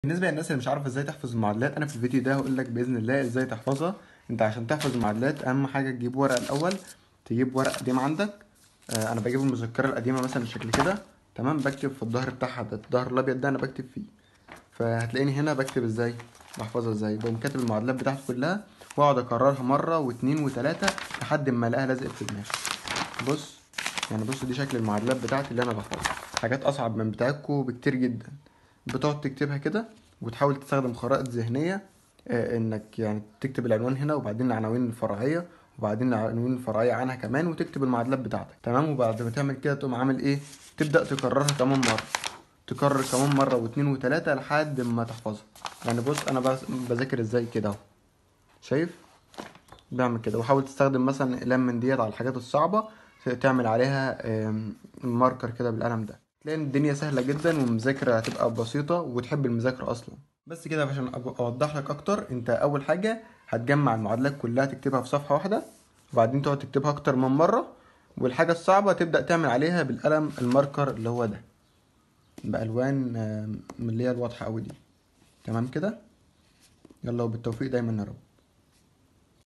بالنسبه للناس اللي مش عارفه ازاي تحفظ المعادلات انا في الفيديو ده هقول لك باذن الله ازاي تحفظها انت عشان تحفظ المعادلات اهم حاجه تجيب ورقه الاول تجيب ورقه قديم عندك آه انا بجيب المذكره القديمه مثلا بالشكل كده تمام بكتب في الظهر بتاعها ده الظهر الابيض ده انا بكتب فيه فهتلاقيني هنا بكتب ازاي بحفظها ازاي بقوم كاتب المعادلات بتاعتي كلها واقعد اكررها مره واتنين وتلاته لحد ما الاقيها لزقت في دماغي بص يعني بص دي شكل المعادلات بتاعتي اللي انا بحفظها حاجات اصعب من بتاعتكم بكتير جدا بتقعد تكتبها كده وتحاول تستخدم خرائط ذهنيه آه، انك يعني تكتب العنوان هنا وبعدين العناوين الفرعيه وبعدين العناوين الفرعيه عنها كمان وتكتب المعادلات بتاعتك تمام وبعد ما تعمل كده تقوم عامل ايه تبدا تكررها كمان مره تكرر كمان مره واتنين وتلاته لحد ما تحفظها يعني بص انا بس- بذاكر ازاي كده اهو شايف بعمل كده وحاول تستخدم مثلا اقلام من ديت على الحاجات الصعبه تعمل عليها آم، ماركر كده بالقلم ده تلاقي إن الدنيا سهله جدا والمذاكره هتبقى بسيطه وتحب المذاكره اصلا بس كده عشان أب- اوضح لك اكتر انت اول حاجه هتجمع المعادلات كلها تكتبها في صفحه واحده وبعدين تقعد تكتبها اكتر من مره والحاجه الصعبه تبدا تعمل عليها بالقلم الماركر اللي هو ده بالوان آم، من اللي هي الواضحه قوي دي تمام كده يلا وبالتوفيق دايما يا رب